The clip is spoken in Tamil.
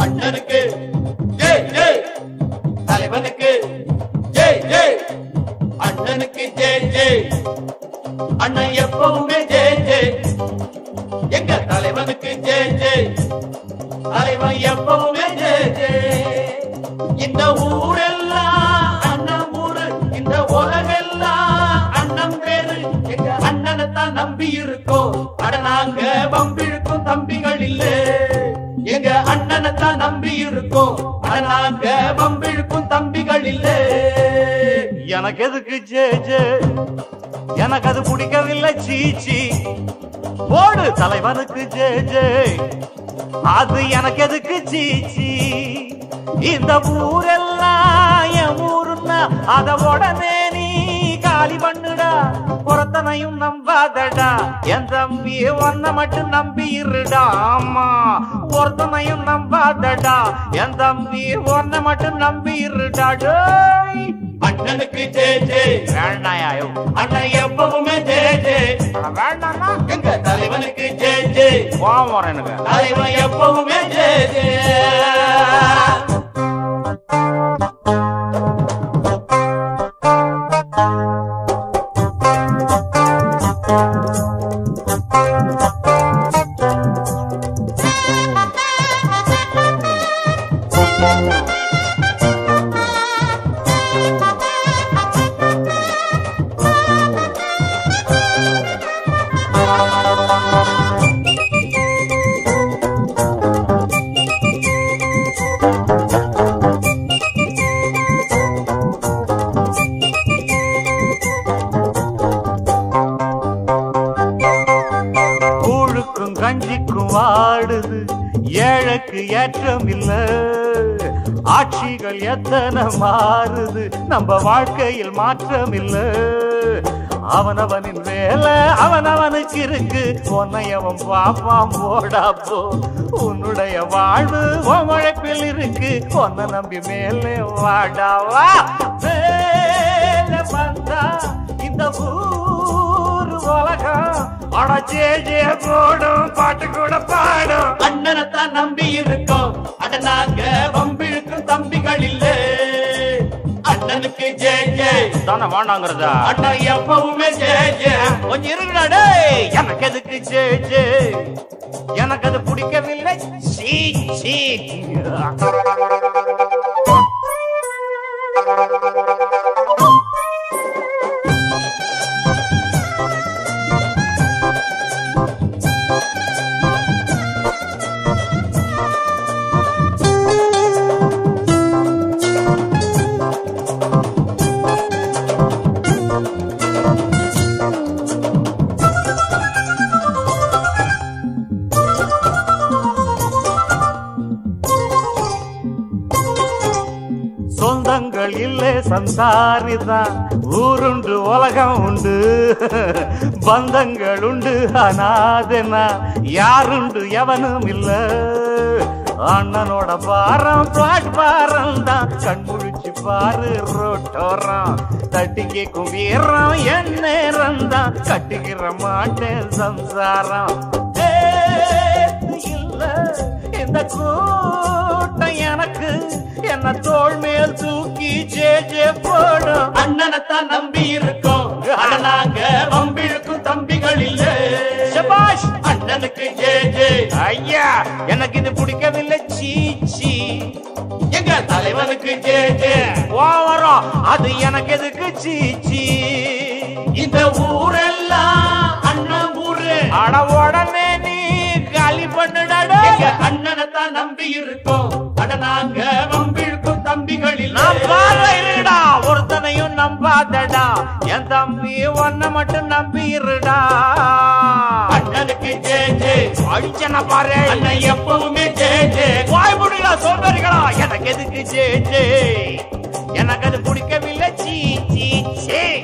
அண்ணனுக்கு ஜெய் ஜெய் தலைவனுக்கு ஜெய் ஜெய் அண்ணனுக்கு ஜெய் ஜெய் அண்ணன் எப்பவுமே ஜெய் ஜெய் எங்க தலைவனுக்கு ஜெய் ஜெய் தலைவன் எப்பவுமே ஜெய் ஜெய் இந்த ஊரெல்லாம் அண்ணன் ஊரு இந்த உலகெல்லாம் அண்ணன் பேரு எங்க அண்ணனை தான் நம்பி இருக்கோம் அட நாங்க வம்பிழுக்கும் தம்பிகள் இல்ல எங்க அண்ணனை தான் நம்பி இருக்கோம் அட நாங்க வம்பிழுக்கும் தம்பிகள் இல்ல எனக்கு எதுக்கு ஜே ஜே எனக்கு அது பிடிக்கவில்லை சீச்சி போடு தலைவனுக்கு ஜே ஜே அது எனக்கு எதுக்கு சீச்சி இந்த ஊரெல்லாம் என் ஊருன்னா அத உடனே நீ காலி பண்ணுடா பொறத்தனையும் நம்பாதடா என் தம்பி ஒன்ன மட்டும் நம்பி இருடா ஆமா ஒருத்தனையும் நம்பாதடா என் தம்பி ஒன்ன மட்டும் நம்பி இருடா டேய் அண்ணனுக்கு ஜெய் ஜெய் வேண்டாயா அண்ணன் எப்பவுமே ஜெய் ஜெய் வேண்டாம்னா எங்க தலைவனுக்கு ஜெய் ஜெய் கோவம் வரும் எனக்கு தலைவன் எப்பவுமே ஜெய் ஜெய் கூழுக்கும் கஞ்சிக்கும் வாடுது ஏழைக்கு ஏற்றம் இல்ல ஆட்சிகள் எத்தனை மாறுது நம்ம வாழ்க்கையில் மாற்றம் இல்ல அவனவனின் வேலை அவனவனுக்கு இருக்கு உன்னையவன் பாப்பான் போடா போ உன்னுடைய வாழ்வு உன் உழைப்பில் இருக்கு உன்னை நம்பி மேலே வாடா வா மேலே வந்தா இந்த ஊர் உலகம் அட ஜே ஜே போடும் பாட்டு கூட பாடும் அண்ணனைத்தான் நம்பி இருக்கோம் அட நாங்க வம்பிழுக்கும் தம்பிகள் இல்ல அண்ணனுக்கு ஜெய் ஜெய் தானே வேண்டாங்கிறதா அண்ணன் எப்பவுமே ஜெய் ஜெய் கொஞ்சம் இருக்குடா டேய் எனக்கு எதுக்கு ஜே ஜே எனக்கு அது பிடிக்கவில்லை சீ சீ சொந்தங்கள் இல்லை சந்தாரிதான் ஊருண்டு உலகம் உண்டு பந்தங்கள் உண்டு அனாதனா யாருண்டு எவனும் இல்ல அண்ணனோட பாரம் பிளாட்பாரம் தான் கண்முழிச்சு பாரு ரோட்டோரம் தட்டி கேக்கும் வீரம் என் நேரம் தான் கட்டிக்கிற மாட்டேன் சம்சாரம் ஏத்து இல்ல இந்த கூட்டம் எனக்கு என்ன தோள் மேல் தூக்கி ஜே ஜே போடும் அண்ணனைத்தான் நம்பி இருக்கோம் அட நாங்க வம்பிழுக்கும் தம்பிகள் இல்ல சபாஷ் அண்ணனுக்கு ஜெய் ஜெய் ஐயா எனக்கு இது பிடிக்கவில்லை சீச்சி எங்க தலைவனுக்கு ஜெய் ஜெய் ஓவரம் அது எனக்கு எதுக்கு சீச்சி இந்த ஊரெல்லாம் அண்ணன் ஊரு அட உடனே நீ காலி பண்ணுடா எங்க அண்ணனைத்தான் நம்பி இருக்கோம் அட நாங்க வம்பிழுக்கும் தம்பிகள் நான் இல்ல பார்வை இருடா ஒருத்தனையும் நம்பாதடா என் தம்பி ஒன்ன மட்டும் நம்பி இருடா அண்ணனுக்கு ஜெய் ஜெய் அடிச்சன பாரு அண்ணன் எப்பவுமே ஜெய் ஜெய் வாய் முடியல சோம்பேறிகளா எனக்கு எதுக்கு ஜே ஜே எனக்கு அது பிடிக்கவில்லை சீ சீ சே